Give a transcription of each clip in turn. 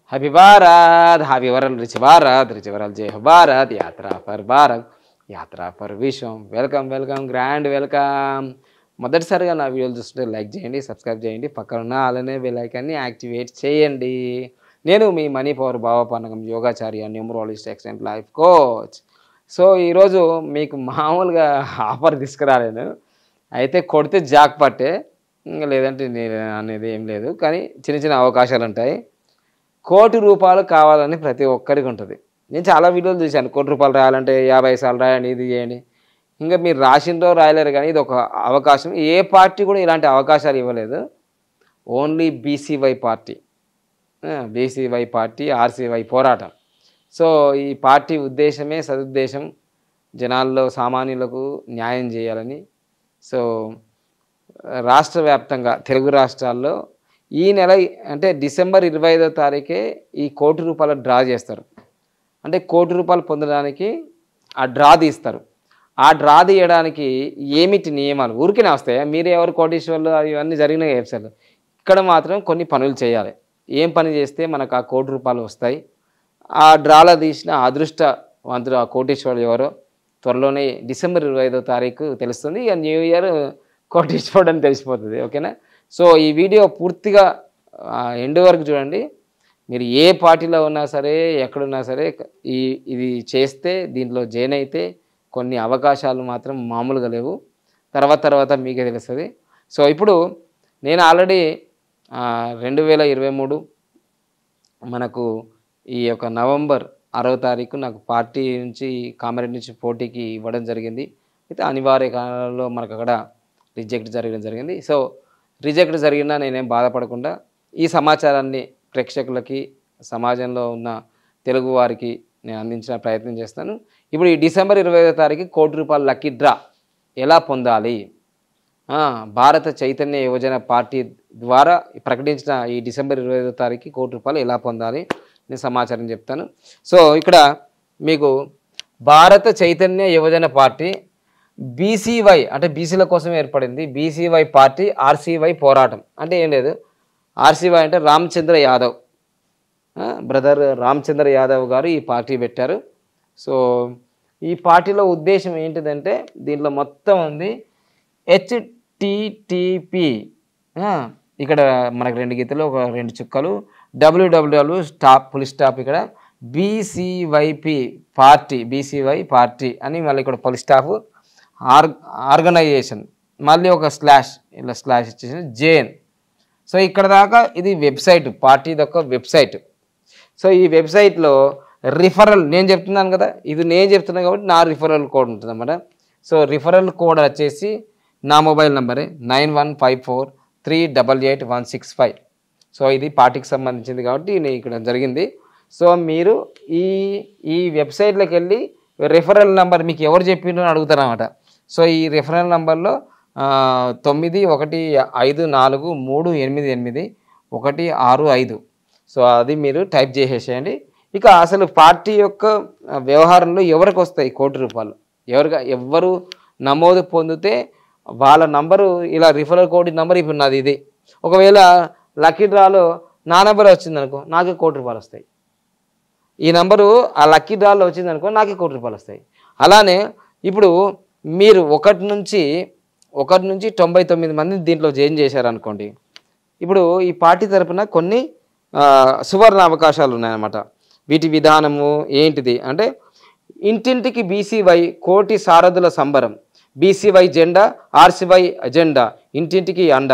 Happy Bharat happy world rich Bharat rich world జై హో భారత్ యాత్ర ఫర్ భారత్ యాత్ర ఫర్ విశ్వం వెల్కమ్ వెల్కమ్ గ్రాండ్ వెల్కమ్ మొదటిసారిగా నా వీడియోలు చూస్తుంటే లైక్ చేయండి సబ్స్క్రైబ్ చేయండి పక్కన ఉన్న అలానే బెల్ ఐకాన్ని యాక్టివేట్ చేయండి నేను మీ మనీ పవర్ భావపానకం యోగాచార్య numerologist excellent life coach so ఈరోజు మీకు మామూలుగా ఆఫర్ తీసుకురాలేను అయితే కొడితే జాక్ పట్టే ఇంకా లేదంటే నేను అనేది ఏం లేదు కానీ చిన్న చిన్న అవకాశాలు ఉంటాయి కోటి రూపాయలు కావాలని ప్రతి ఒక్కరికి ఉంటుంది నేను చాలా వీడియోలు చూశాను కోటి రూపాయలు రాయాలంటే యాభై సార్లు రాయండి ఇది చేయండి ఇంకా మీరు రాసిండ్రో రాయలేరు కానీ ఇది ఒక అవకాశం ఏ పార్టీ కూడా ఇలాంటి అవకాశాలు ఇవ్వలేదు only BCY party BCY party RCY పోరాటం సో ఈ పార్టీ ఉద్దేశమే సదుద్దేశం జనాల్లో సామాన్యులకు న్యాయం చేయాలని సో రాష్ట్ర వ్యాప్తంగా తెలుగు రాష్ట్రాల్లో ఈ నెల అంటే డిసెంబర్ ఇరవై ఐదో తారీఖే ఈ కోటి రూపాయల డ్రా చేస్తారు అంటే కోటి రూపాయలు పొందడానికి ఆ డ్రా తీస్తారు ఆ డ్రా తీయడానికి ఏమిటి నియమాలు ఊరికేనే వస్తాయి మీరు ఎవరు కోటీశ్వర్లు అవి ఇవన్నీ జరిగినాయి వెబ్సైట్లు ఇక్కడ మాత్రం కొన్ని పనులు చేయాలి ఏం పని చేస్తే మనకు ఆ కోటి రూపాయలు వస్తాయి ఆ డ్రాలో తీసిన అదృష్టవంతుడు ఆ కోటీశ్వరుడు ఎవరో త్వరలోనే డిసెంబర్ ఇరవై ఐదో తారీఖు తెలుస్తుంది ఇక న్యూ ఇయర్ కోటీశ్వరుడు అని తెలిసిపోతుంది ఓకేనా సో ఈ వీడియో పూర్తిగా ఎండ్ వరకు చూడండి మీరు ఏ పార్టీలో ఉన్నా సరే ఎక్కడున్నా సరే ఈ ఇది చేస్తే దీంట్లో జాయిన్ అయితే కొన్ని అవకాశాలు మాత్రం మామూలుగా లేవు తర్వాత తర్వాత మీకే తెలుస్తుంది సో ఇప్పుడు నేను ఆల్రెడీ రెండు వేల ఇరవై మూడు మనకు ఈ యొక్క నవంబర్ అరవ తారీఖు నాకు పార్టీ నుంచి కామారెడ్డి నుంచి పోటీకి ఇవ్వడం జరిగింది అయితే అనివార్య కాలంలో మనకు అక్కడ రిజెక్ట్ జరగడం జరిగింది సో రిజెక్ట్ జరిగినా నేనేం బాధపడకుండా ఈ సమాచారాన్ని ప్రేక్షకులకి సమాజంలో ఉన్న తెలుగు వారికి నేను అందించిన ప్రయత్నం చేస్తాను ఇప్పుడు ఈ డిసెంబర్ ఇరవై ఐదో తారీఖు కోటి రూపాయల లక్కీ డ్రా ఎలా పొందాలి ఆ, భారత చైతన్య యువజన పార్టీ ద్వారా ప్రకటించిన ఈ డిసెంబర్ ఇరవై ఐదో తారీఖు కోటి రూపాయలు ఎలా పొందాలి నేను సమాచారం చెప్తాను సో ఇక్కడ మీకు భారత చైతన్య యువజన పార్టీ బీసీవై అంటే బీసీల కోసం ఏర్పడింది బీసీవై పార్టీ ఆర్సీవై పోరాటం అంటే ఏం లేదు ఆర్సీవై అంటే రామచంద్ర యాదవ్ ఆ, బ్రదర్ రామచంద్ర యాదవ్ గారు ఈ పార్టీ పెట్టారు సో ఈ పార్టీలో ఉద్దేశం ఏంటిదంటే దీంట్లో మొత్తం ఉంది హెచ్టిటిపి ఇక్కడ మనకు రెండు గీతలు ఒక రెండు చుక్కలు డబ్ల్యూడబ్ల్యూడబ్ల్యూ స్టాప్ పులి స్టాప్ ఇక్కడ బీసీవైపి పార్టీ బీసీవై పార్టీ అని మళ్ళీ ఇక్కడ పులి స్టాప్ ఆర్ ఆర్గనైజేషన్ మళ్ళీ ఒక స్లాష్ ఇలా స్లాష్ ఇచ్చేసి జేఎన్ సో ఇక్కడ దాకా ఇది వెబ్సైట్ పార్టీ యొక్క వెబ్సైట్ సో ఈ వెబ్సైట్లో రిఫరల్ నేను చెప్తున్నాను కదా ఇది నేను చెప్తున్నాను కాబట్టి నా రిఫరల్ కోడ్ ఉంటుంది అన్నమాట సో రిఫరల్ కోడ్ వచ్చేసి నా మొబైల్ నెంబరే nine one five four three double eight one six five so ఇది పార్టీకి సంబంధించింది కాబట్టి నేను ఇక్కడ జరిగింది సో మీరు ఈ ఈ వెబ్సైట్లోకి వెళ్ళి రిఫరల్ నెంబర్ మీకు ఎవరు చెప్పిండ్రో అని అడుగుతారు అనమాట సో ఈ రిఫరల్ నెంబర్లో ఆ, తొమ్మిది ఒకటి ఐదు నాలుగు మూడు ఎనిమిది ఎనిమిది ఒకటి ఆరు ఐదు సో అది మీరు టైప్ చేసేసేయండి ఇక అసలు పార్టీ యొక్క ఆ, వ్యవహారంలో ఎవరికి వస్తాయి కోటి రూపాయలు ఎవరిగా ఎవరు నమోదు పొందితే వాళ్ళ నంబరు ఇలా రిఫరల్ కోడ్ నంబర్ ఇప్పుడు నాది ఇది ఒకవేళ లక్కీ డ్రాలో నా నెంబర్ వచ్చింది అనుకో నాకే కోటి రూపాయలు వస్తాయి ఈ నంబరు ఆ లక్కీ డ్రాలో వచ్చింది అనుకో నాకే కోటి రూపాయలు వస్తాయి అలానే ఇప్పుడు మీరు ఒకటి నుంచి ఒకటి నుంచి తొంభై తొమ్మిది మంది దీంట్లో జాయిన్ చేశారనుకోండి ఇప్పుడు ఈ పార్టీ తరపున కొన్ని ఆ, సువర్ణ అవకాశాలు ఉన్నాయన్నమాట వీటి విధానము ఏంటిది అంటే ఇంటింటికి బీసీవై కోటి సారథుల సంబరం బీసీవై జెండా ఆర్సీవై అజెండా ఇంటింటికి అండ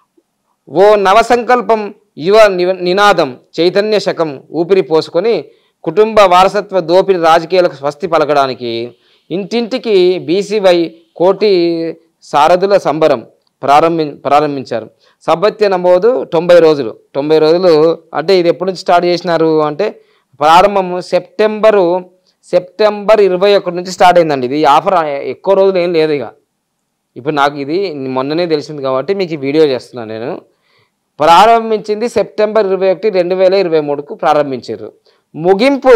ఓ నవసంకల్పం యువ నివ- నినాదం చైతన్య శకం ఊపిరి పోసుకొని కుటుంబ వారసత్వ దోపిడి రాజకీయాలకు స్వస్తి పలకడానికి ఇంటింటికి బీసీవై కోటి సారథుల సంబరం ప్రారంభి ప్రారంభించారు సభ్యత్వ నమోదు తొంభై రోజులు తొంభై రోజులు అంటే ఇది ఎప్పటి నుంచి స్టార్ట్ చేసినారు అంటే ప్రారంభం సెప్టెంబరు సెప్టెంబర్ ఇరవై ఒకటి నుంచి స్టార్ట్ అయిందండి ఇది ఈ ఆఫర్ ఎక్కువ రోజులు ఏం లేదు ఇక ఇప్పుడు నాకు ఇది మొన్ననే తెలిసింది కాబట్టి మీకు ఈ వీడియో చేస్తున్నాను నేను ప్రారంభించింది సెప్టెంబర్ ఇరవై ఒకటి రెండు వేల ఇరవై మూడుకు ప్రారంభించారు ముగింపు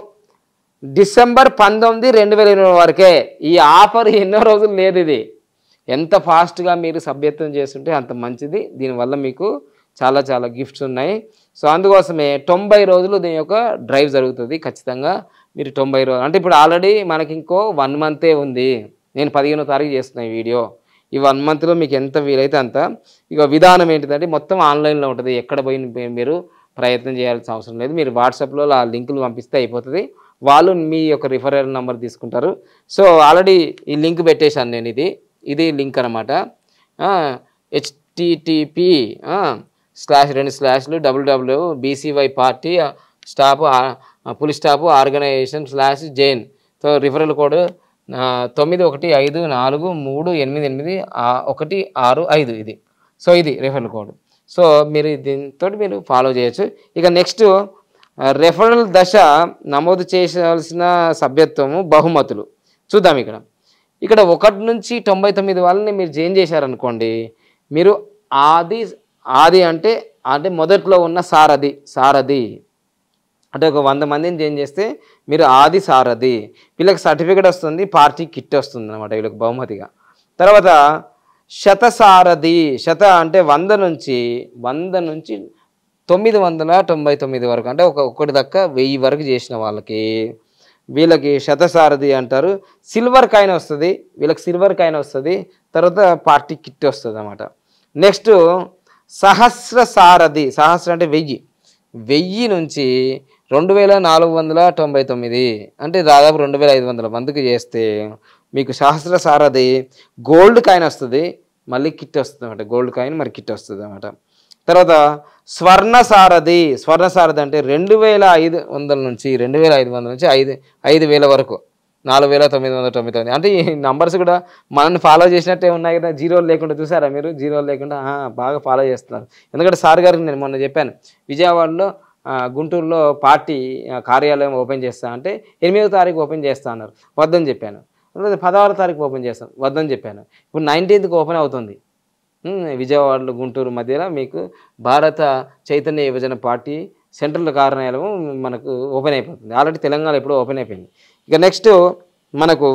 డిసెంబర్ పంతొమ్మిది రెండు వేల ఇరవై వరకే ఈ ఆఫర్ ఎన్నో రోజులు లేదు ఇది ఎంత ఫాస్ట్గా మీరు సభ్యత్వం చేస్తుంటే అంత మంచిది దీనివల్ల మీకు చాలా చాలా గిఫ్ట్స్ ఉన్నాయి సో అందుకోసమే తొంభై రోజులు దీని యొక్క డ్రైవ్ జరుగుతుంది ఖచ్చితంగా మీరు తొంభై రోజులు అంటే ఇప్పుడు ఆల్రెడీ మనకి ఇంకో వన్ మంతే ఉంది నేను పదిహేనో తారీఖు చేస్తున్నా ఈ వీడియో ఈ వన్ మంత్లో మీకు ఎంత వీలైతే అంత ఇక విధానం ఏంటిదంటే మొత్తం ఆన్లైన్లో ఉంటుంది ఎక్కడ పోయి మీ- మీరు ప్రయత్నం చేయాల్సిన అవసరం లేదు మీరు వాట్సాప్లో ఆ లింకులు పంపిస్తే అయిపోతుంది వాళ్ళు మీ యొక్క రిఫరల్ నెంబర్ తీసుకుంటారు సో ఆల్రెడీ ఈ లింక్ పెట్టేశాను నేను ఇది ఇది లింక్ అనమాట హెచ్టిటిపి స్లాష్ రెండు స్లాష్లు W W BCY party stop police stop organisation slash join so referral code ఆ, తొమ్మిది ఒకటి ఐదు నాలుగు మూడు ఎనిమిది ఎనిమిది ఆ- ఒకటి ఆరు ఐదు ఇది సో ఇది రిఫరల్ కోడ్ సో మీరు దీంతో మీరు ఫాలో చేయొచ్చు ఇక నెక్స్ట్ రెఫరల్ దశ నమోదు చేయాల్సిన సభ్యత్వము బహుమతులు చూద్దాం ఇక్కడ ఇక్కడ ఒకటి నుంచి తొంభై తొమ్మిది వాళ్ళని మీరు జాయిన్ చేశారనుకోండి మీరు ఆది ఆది అంటే అంటే మొదట్లో ఉన్న సారథి సారథి అంటే ఒక వంద మందిని జాయిన్ చేస్తే మీరు ఆది సారథి వీళ్ళకి సర్టిఫికేట్ వస్తుంది పార్టీ కిట్ వస్తుంది అనమాట వీళ్ళకి బహుమతిగా తర్వాత శతసారథి శత అంటే వంద నుంచి వంద నుంచి తొమ్మిది వందల తొంభై తొమ్మిది వరకు అంటే ఒక ఒకటి దక్క వెయ్యి వరకు చేసిన వాళ్ళకి వీళ్ళకి శతసారథి అంటారు సిల్వర్ కాయిన్ వస్తుంది వీళ్ళకి సిల్వర్ కాయిన్ వస్తుంది తర్వాత పార్టీ కిట్ వస్తుంది అనమాట నెక్స్ట్ సహస్ర సారథి సహస్ర అంటే వెయ్యి వెయ్యి నుంచి రెండు వేల నాలుగు వందల తొంభై తొమ్మిది అంటే దాదాపు రెండు వేల ఐదు వందల మందికి చేస్తే మీకు సహస్ర సారథి గోల్డ్ కాయిన్ వస్తుంది మళ్ళీ కిట్ వస్తుంది అనమాట గోల్డ్ కాయిన్ మరి కిట్ వస్తుంది అనమాట తర్వాత స్వర్ణ సారథి స్వర్ణ సారథి అంటే రెండు వేల ఐదు వందల నుంచి రెండు వేల ఐదు వందల నుంచి ఐదు ఐదు వేల వరకు నాలుగు వేల తొమ్మిది వందల తొంభై తొమ్మిది అంటే ఈ నంబర్స్ కూడా మనల్ని ఫాలో చేసినట్టే ఉన్నాయి కదా జీరోలు లేకుండా చూసారా మీరు జీరోలు లేకుండా ఆ, బాగా ఫాలో చేస్తున్నారు ఎందుకంటే సార్ గారికి నేను మొన్న చెప్పాను విజయవాడలో ఆ, గుంటూరులో పార్టీ ఆ, కార్యాలయం ఓపెన్ చేస్తా అంటే ఎనిమిదో తారీఖు ఓపెన్ చేస్తా అన్నారు వద్దని చెప్పాను లేదా పదహారో తారీఖు ఓపెన్ చేస్తాను వద్దని చెప్పాను ఇప్పుడు నైన్టీన్త్కి ఓపెన్ అవుతుంది ఉమ్, విజయవాడలో గుంటూరు మధ్యలో మీకు భారత చైతన్య యువజన పార్టీ సెంట్రల్ కార్యాలయం మనకు ఓపెన్ అయిపోతుంది ఆల్రెడీ తెలంగాణ ఎప్పుడో ఓపెన్ అయిపోయింది ఇక నెక్స్ట్ మనకు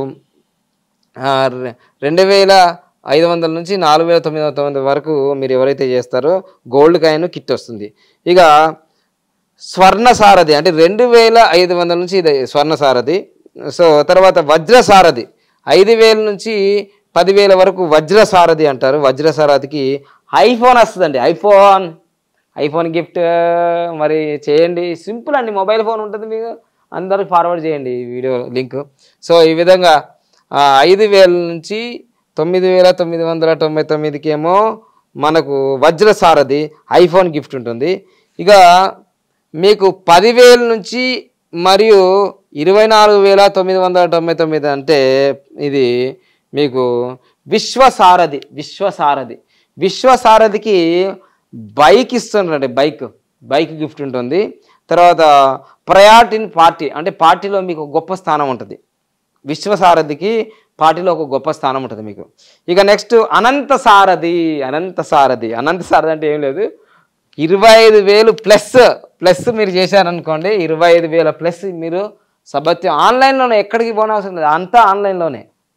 ఆ, రె- రెండు వేల ఐదు వందల నుంచి నాలుగు వేల తొమ్మిది వందల తొమ్మిది వరకు మీరు ఎవరైతే చేస్తారో గోల్డ్ కాయిన్ కిట్ వస్తుంది ఇక స్వర్ణ సారథి అంటే రెండు వేల ఐదు వందల నుంచి ఇది స్వర్ణ సారథి సో తర్వాత వజ్ర సారథి ఐదు వేల నుంచి పదివేల వరకు వజ్ర సారథి అంటారు వజ్ర సారథికి ఐఫోన్ వస్తుందండి ఐఫోన్ ఐఫోన్ గిఫ్ట్ మరి చేయండి సింపుల్ అండి మొబైల్ ఫోన్ ఉంటుంది మీకు అందరికి ఫార్వర్డ్ చేయండి ఈ వీడియో లింక్ సో ఈ విధంగా ఆ, ఐదు వేల నుంచి తొమ్మిది వేల తొమ్మిది వందల తొంభై తొమ్మిదికి ఏమో మనకు వజ్ర సారథి ఐఫోన్ గిఫ్ట్ ఉంటుంది ఇక మీకు పదివేల నుంచి మరియు ఇరవై నాలుగు వేల తొమ్మిది వందల తొంభై తొమ్మిది అంటే ఇది మీకు విశ్వసారథి విశ్వసారథి విశ్వసారథికి బైక్ ఇస్తున్నారండి బైక్ బైక్ గిఫ్ట్ ఉంటుంది తర్వాత ప్రయారిటీ ఇన్ పార్టీ అంటే పార్టీలో మీకు ఒక గొప్ప స్థానం ఉంటుంది విశ్వసారథికి పార్టీలో ఒక గొప్ప స్థానం ఉంటుంది మీకు ఇక నెక్స్ట్ అనంత సారథి అనంత సారథి అనంత సారథి అంటే ఏం లేదు ఇరవై ఐదు వేలు ప్లస్ ప్లస్ మీరు చేశారనుకోండి ఇరవై ఐదు వేల ప్లస్ మీరు సభత్యం ఆన్లైన్లోనే ఎక్కడికి పోనవసరం లేదు అంతా ఆన్లైన్లోనే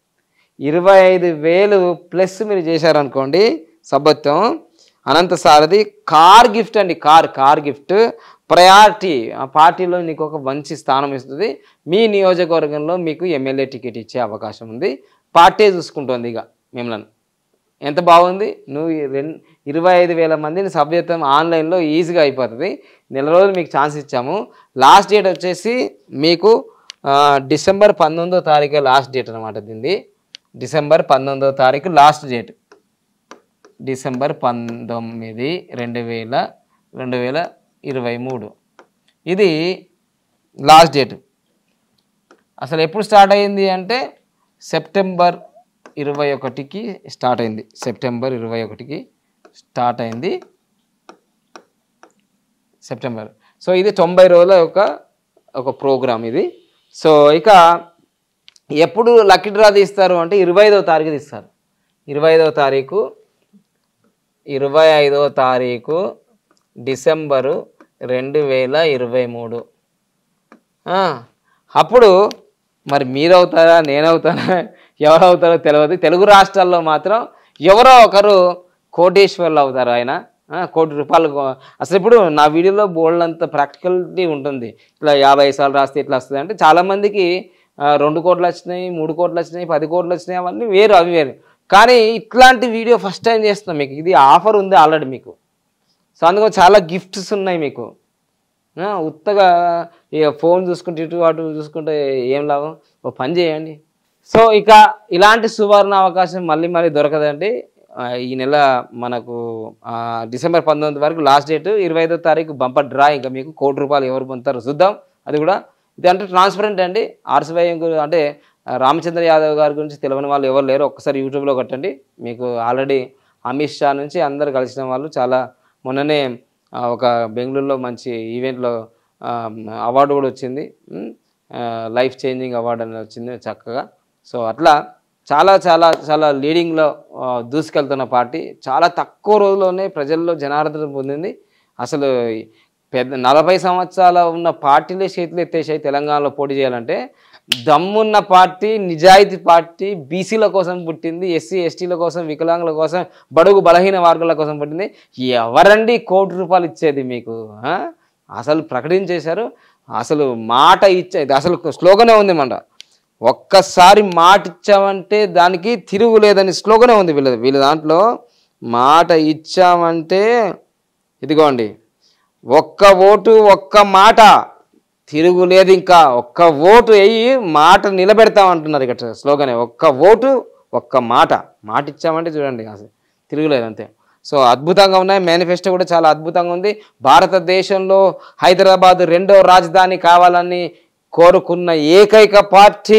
ఇరవై ఐదు వేలు ప్లస్ మీరు చేశారనుకోండి సభత్వం అనంత సారథి కార్ గిఫ్ట్ అండి కార్ కార్ గిఫ్ట్ ప్రయారిటీ ఆ పార్టీలో నీకు ఒక మంచి స్థానం ఇస్తుంది మీ నియోజకవర్గంలో మీకు ఎమ్మెల్యే టికెట్ ఇచ్చే అవకాశం ఉంది పార్టీ చూసుకుంటుంది ఇక మిమ్మల్ని ఎంత బాగుంది నువ్వు ఈ రెం ఇరవై ఐదు వేల మందిని సభ్యత్వం ఆన్లైన్లో ఈజీగా అయిపోతుంది నెల రోజులు మీకు ఛాన్స్ ఇచ్చాము లాస్ట్ డేట్ వచ్చేసి మీకు ఆ, డిసెంబర్ పంతొమ్మిదో తారీఖు లాస్ట్ డేట్ అనమాట దీన్ని డిసెంబర్ పంతొమ్మిదో తారీఖు లాస్ట్ డేట్ డిసెంబర్ పంతొమ్మిది రెండు వేల రెండు వేల ఇరవై మూడు ఇది లాస్ట్ డేట్ అసలు ఎప్పుడు స్టార్ట్ అయింది అంటే సెప్టెంబర్ ఇరవై ఒకటికి స్టార్ట్ అయింది సెప్టెంబర్ ఇరవై ఒకటికి స్టార్ట్ అయింది సెప్టెంబర్ సో ఇది తొంభై రోజుల ఒక ఒక ప్రోగ్రామ్ ఇది సో ఇక ఎప్పుడు లక్కీ డ్రా తీస్తారు అంటే ఇరవై ఐదవ తారీఖు తీస్తారు ఇరవై ఐదవ తారీఖు ఇరవై ఐదవ తారీఖు డిసెంబరు రెండు వేల ఇరవై మూడు ఆ, అప్పుడు మరి మీరవుతారా నేనవుతారా ఎవరవుతారో తెలియదు తెలుగు రాష్ట్రాల్లో మాత్రం ఎవరో ఒకరు కోటేశ్వర్లు అవుతారు ఆయన ఆ, కోటి రూపాయలు కొ- అసలు ఇప్పుడు నా వీడియోలో బోల్డ్ అంత ప్రాక్టికల్టీ ఉంటుంది ఇట్లా యాభై సార్లు రాస్తే ఇట్లా వస్తుంది అంటే చాలామందికి ఆ, రెండు కోట్లు వచ్చినాయి మూడు కోట్లు వచ్చినాయి పది కోట్లు వచ్చినాయి అవన్నీ వేరు అవి వేరు కానీ ఇట్లాంటి వీడియో ఫస్ట్ టైం చేస్తున్నాం మీకు ఇది ఆఫర్ ఉంది ఆల్రెడీ మీకు సో అందుకో చాలా గిఫ్ట్స్ ఉన్నాయి మీకు ఆ, ఉత్తగా ఇక ఫోన్ చూసుకుంటే ఇటు అటు చూసుకుంటే ఏం లాభం ఓ పని చేయండి సో ఇక ఇలాంటి సువర్ణ అవకాశం మళ్ళీ మళ్ళీ దొరకదండి ఆ, ఈ నెల మనకు ఆ, డిసెంబర్ పంతొమ్మిది వరకు లాస్ట్ డేట్ ఇరవై ఐదో తారీఖు బంపర్ డ్రా ఇంకా మీకు కోటి రూపాయలు ఎవరు పొందుతారో చూద్దాం అది కూడా ఇది అంటే ట్రాన్స్పరెంట్ అండి ఆర్సీవై అంటే ఆ, రామచంద్ర యాదవ్ గారి గురించి తెలియని వాళ్ళు ఎవరు లేరు ఒక్కసారి యూట్యూబ్లో కొట్టండి మీకు ఆల్రెడీ అమిత్ షా నుంచి అందరు కలిసిన వాళ్ళు చాలా మొన్ననే ఆ, ఒక బెంగళూరులో మంచి ఈవెంట్లో అవార్డు కూడా వచ్చింది ఉమ్, ఆ, లైఫ్ చేంజింగ్ అవార్డు అని వచ్చింది చక్కగా సో అట్లా చాలా చాలా చాలా లీడింగ్లో ఆ, దూసుకెళ్తున్న పార్టీ చాలా తక్కువ రోజుల్లోనే ప్రజల్లో జనార్దన పొందింది అసలు పెద్ద నలభై సంవత్సరాల ఉన్న పార్టీలే చేతులు ఎత్తేసాయి తెలంగాణలో పోటీ చేయాలంటే దమ్మున్న పార్టీ నిజాయితీ పార్టీ బీసీల కోసం పుట్టింది ఎస్సీ ఎస్టీల కోసం వికలాంగుల కోసం బడుగు బలహీన వర్గాల కోసం పుట్టింది ఎవరండి కోటి రూపాయలు ఇచ్చేది మీకు ఆ? అసలు ప్రకటించేశారు అసలు మాట ఇచ్చేది అసలు స్లోగనే ఉంది మన ఒక్కసారి మాట ఇచ్చామంటే దానికి తిరుగులేదని స్లోగనే ఉంది వీళ్ళ వీళ్ళ దాంట్లో మాట ఇచ్చామంటే ఇదిగోండి ఒక్క ఓటు ఒక్క మాట తిరుగులేదు ఇంకా ఒక్క ఓటు వేయి మాట నిలబెడతామంటున్నారు ఇక్కడ స్లోగనే ఒక్క ఓటు ఒక్క మాట మాట ఇచ్చామంటే చూడండి అసలు తిరుగులేదు అంతే సో అద్భుతంగా ఉన్నాయి మేనిఫెస్టో కూడా చాలా అద్భుతంగా ఉంది భారతదేశంలో హైదరాబాద్ రెండో రాజధాని కావాలని కోరుకున్న ఏకైక పార్టీ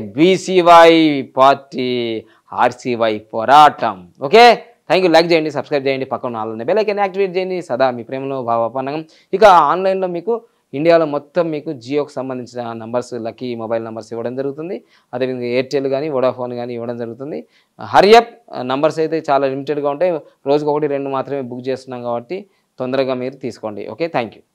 బీసీవై పార్టీ ఆర్సీవై పోరాటం ఓకే థ్యాంక్ యూ లైక్ చేయండి సబ్స్క్రైబ్ చేయండి పక్కన నాలుగు బెల్ ఐకాన్ యాక్టివేట్ చేయండి సదా మీ ప్రేమలో భావపన్నగం ఇక ఆన్లైన్లో మీకు ఇండియాలో మొత్తం మీకు జియోకి సంబంధించిన నంబర్స్ లక్కీ మొబైల్ నంబర్స్ ఇవ్వడం జరుగుతుంది అదేవిధంగా ఎయిర్టెల్ కానీ వోడాఫోన్ కానీ ఇవ్వడం జరుగుతుంది హరియప్ నంబర్స్ అయితే చాలా లిమిటెడ్గా ఉంటాయి రోజుకు ఒకటి రెండు మాత్రమే బుక్ చేస్తున్నాం కాబట్టి తొందరగా మీరు తీసుకోండి ఓకే థ్యాంక్ యూ